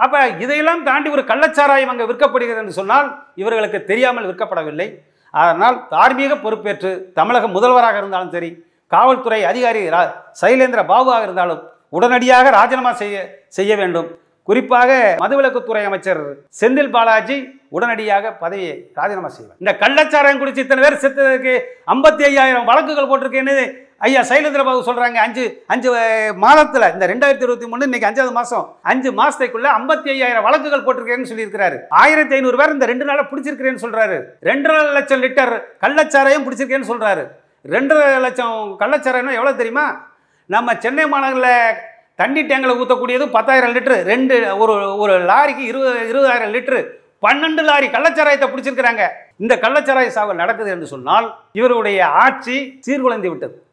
அப்ப இதையெல்லாம் தாண்டி ஒரு கள்ளச்சாராயம் அங்கே விற்கப்படுகிறது என்று சொன்னால் இவர்களுக்கு தெரியாமல் விற்கப்படவில்லை அதனால் தார்மீக பொறுப்பேற்று தமிழக முதல்வராக இருந்தாலும் சரி காவல்துறை அதிகாரி ரா சைலேந்திர பாபுவாக இருந்தாலும் உடனடியாக ராஜினாமா செய்ய செய்ய வேண்டும் குறிப்பாக மதுவிலக்குத்துறை அமைச்சர் செந்தில் பாலாஜி உடனடியாக பதவியை ராஜினாமா செய்வார் இந்த கள்ளச்சாராயம் குடிச்சு இத்தனை பேர் செத்ததுக்கு ஐம்பத்தி ஐயாயிரம் வழக்குகள் போட்டிருக்கேன்னு ஐயா சைலேந்திர பாபு சொல்றாங்க அஞ்சு அஞ்சு அஹ், மாதத்துல இந்த ரெண்டாயிரத்தி இருபத்தி மூணு இன்னைக்கு அஞ்சாவது மாசம் அஞ்சு மாசத்துக்குள்ள ஐம்பத்தி ஐயாயிரம் வழக்குகள் போட்டிருக்கேன்னு சொல்லியிருக்கிறாரு ஆயிரத்தி ஐநூறு பேர் இந்த ரெண்டு நாளா பிடிச்சிருக்கிறேன்னு சொல்றாரு ரெண்டரை லட்சம் லிட்டர் கள்ளச்சாராயம் பிடிச்சிருக்கேன்னு சொல்றாரு ரெண்டரை லட்சம் கள்ளச்சாராயம் எவ்வளவு தெரியுமா நம்ம சென்னை மாநகரில் தண்ணி டேங்கில் ஊற்றக்கூடியது பத்தாயிரம் லிட்டரு ரெண்டு ஒரு ஒரு லாரிக்கு இருபது இருபதாயிரம் லிட்டரு பன்னெண்டு லாரி கள்ளச்சாராயத்தை பிடிச்சிருக்கிறாங்க இந்த கள்ளச்சாராய சாவு நடக்குது என்று சொன்னால் இவருடைய ஆட்சி சீர்குலைந்து விட்டது